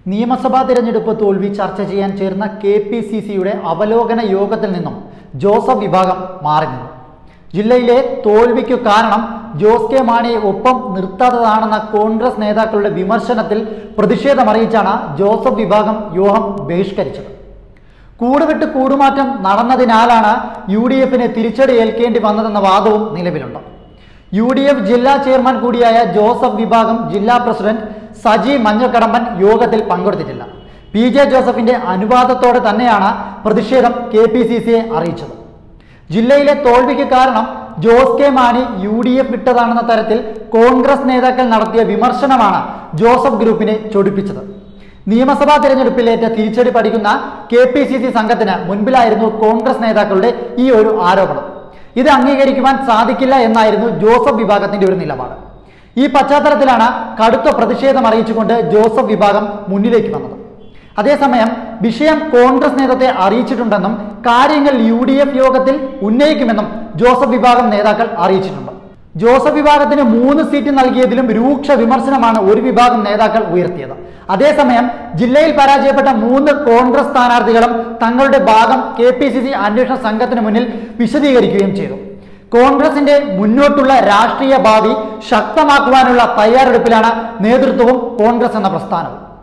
നിയമസഭാ തിരഞ്ഞെടുപ്പ് തോൽവി ചർച്ച ചെയ്യാൻ ചേർന്ന കെ പി സി സിയുടെ അവലോകന യോഗത്തിൽ നിന്നും ജോസഫ് വിഭാഗം മാറി നിന്നു ജില്ലയിലെ തോൽവിക്കു കാരണം ജോസ് കെ മാണിയെ ഒപ്പം നിർത്താത്തതാണെന്ന കോൺഗ്രസ് നേതാക്കളുടെ വിമർശനത്തിൽ പ്രതിഷേധമറിയിച്ചാണ് ജോസഫ് വിഭാഗം യോഗം ബഹിഷ്കരിച്ചത് കൂടുവിട്ട് കൂടുമാറ്റം നടന്നതിനാലാണ് യു ഡി എഫിന് തിരിച്ചടി ഏൽക്കേണ്ടി വന്നതെന്ന വാദവും നിലവിലുണ്ട് യു ഡി എഫ് ജില്ലാ ചെയർമാൻ കൂടിയായ ജോസഫ് വിഭാഗം ജില്ലാ പ്രസിഡന്റ് സജി മഞ്ഞക്കടമ്പൻ യോഗത്തിൽ പങ്കെടുത്തിട്ടില്ല പി ജെ ജോസഫിന്റെ അനുവാദത്തോടെ തന്നെയാണ് പ്രതിഷേധം കെ പി സി സിയെ അറിയിച്ചത് ജില്ലയിലെ തോൽവിക്ക് കാരണം Jose K Mani U D F വിട്ടതാണെന്ന തരത്തിൽ കോൺഗ്രസ് നേതാക്കൾ നടത്തിയ വിമർശനമാണ് ജോസഫ് ഗ്രൂപ്പിനെ ചൊടിപ്പിച്ചത് നിയമസഭാ തിരഞ്ഞെടുപ്പിലേറ്റ തിരിച്ചടി പഠിക്കുന്ന കെ പി സി സി സംഘത്തിന് മുൻപിലായിരുന്നു കോൺഗ്രസ് നേതാക്കളുടെ ഈ ഒരു ആരോപണം ഇത് അംഗീകരിക്കുവാൻ സാധിക്കില്ല എന്നായിരുന്നു ജോസഫ് വിഭാഗത്തിന്റെ ഒരു നിലപാട് ഈ പശ്ചാത്തലത്തിലാണ് കടുത്ത പ്രതിഷേധം അറിയിച്ചുകൊണ്ട് ജോസഫ് വിഭാഗം മുന്നിലേക്ക് വന്നത് അതേസമയം വിഷയം കോൺഗ്രസ് നേതൃത്വത്തെ അറിയിച്ചിട്ടുണ്ടെന്നും കാര്യങ്ങൾ യു ഡി എഫ് യോഗത്തിൽ ഉന്നയിക്കുമെന്നും ജോസഫ് വിഭാഗം നേതാക്കൾ അറിയിച്ചിട്ടുണ്ട് ജോസഫ് വിഭാഗത്തിന് മൂന്ന് സീറ്റ് നൽകിയതിലും രൂക്ഷ വിമർശനമാണ് ഒരു വിഭാഗം നേതാക്കൾ ഉയർത്തിയത് അതേസമയം ജില്ലയിൽ പരാജയപ്പെട്ട മൂന്ന് കോൺഗ്രസ് സ്ഥാനാർത്ഥികളും തങ്ങളുടെ ഭാഗം കെ പി സി സി അന്വേഷണ സംഘത്തിന് മുന്നിൽ വിശദീകരിക്കുകയും ചെയ്തു കോൺഗ്രസിന്റെ മുന്നോട്ടുള്ള രാഷ്ട്രീയ ഭാവി ശക്തമാക്കുവാനുള്ള തയ്യാറെടുപ്പിലാണ് നേതൃത്വവും കോൺഗ്രസ് എന്ന പ്രസ്ഥാനവും